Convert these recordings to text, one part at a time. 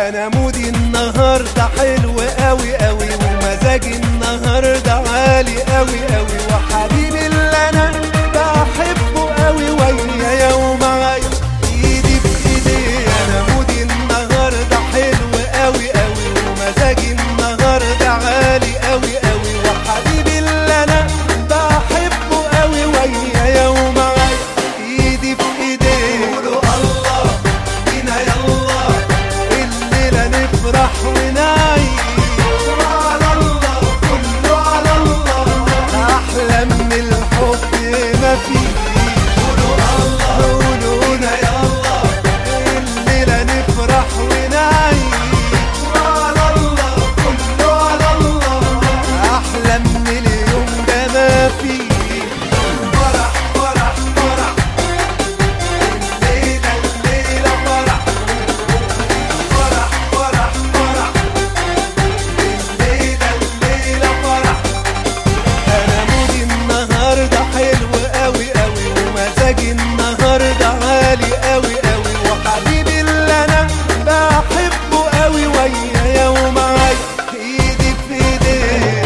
انا مودي النهارده حلو قوي قوي ومزاجي النهارده عالي قوي قوي وحبيبي اللي انا بحبه قوي ويايا ومعايا ايدي في ايدي انا مودي النهارده حلو قوي قوي ومزاجي النهارده عالي قوي قوي وحبيبي اللي انا بحبه قوي ويايا ومعايا ايدي في ايدي قولوا الله بينا يلا الليلة نفرح ونعيش على الله كله على الله أحلى من الحب ما فيه قولوا الله قولوا بينا يلا الليلة نفرح ونعيش على الله كله على الله أحلى من اليوم ده ما فيه فرح فرح فرح الليلة الليلة فرح فرح فرح فرح الليلة الليلة فرح أنا مودي النهاردة حلو قوي قوي ومزاجي النهاردة عالي قوي قوي وحبيبي اللي أنا بحبه قوي ويايا ومعايا إيدي في إيدي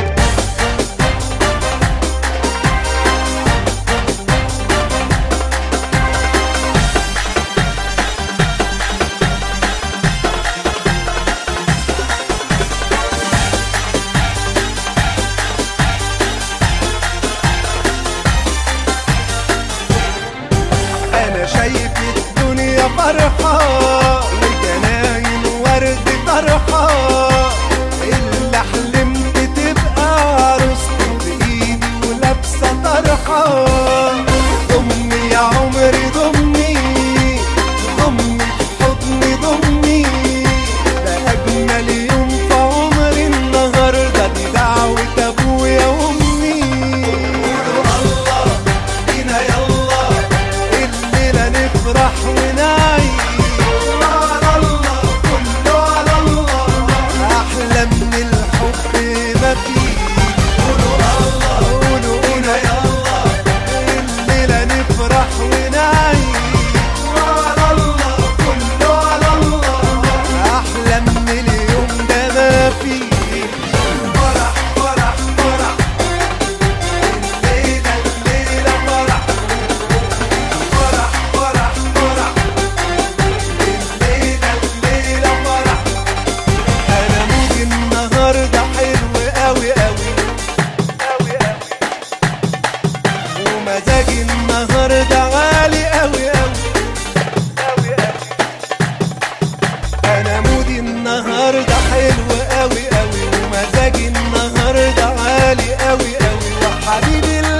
انا شايف الدنيا فرحة وجناين ورد طرحة اللي حلمت تبقى عروستي بايدي ولابسة طرحة ضمي يا عمري ضمي ضمي في حضني ضمي ده اجمل يوم في عمري النهارده دي دعوة ابويا وامي قولوا الله بينا يلا الليلة نفرح ونعيش على الله كله على الله أحلى من الحب ما فيه قولوا الله قولوا بينا يلا الليلة نفرح ونعيش على الله كله على الله أحلى من اليوم ده ما فيه فرح فرح فرح الليلة الليلة فرح فرح فرح فرح الليلة الليلة فرح أنا مودي النهاردة حلو قوي قوي قوي قوي ومزاجي النهاردة عالي قوي قوي قوي قوي أنا مودي النهاردة حلو قوي قوي ومزاجي النهاردة عالي قوي قوي وحبيبي اللي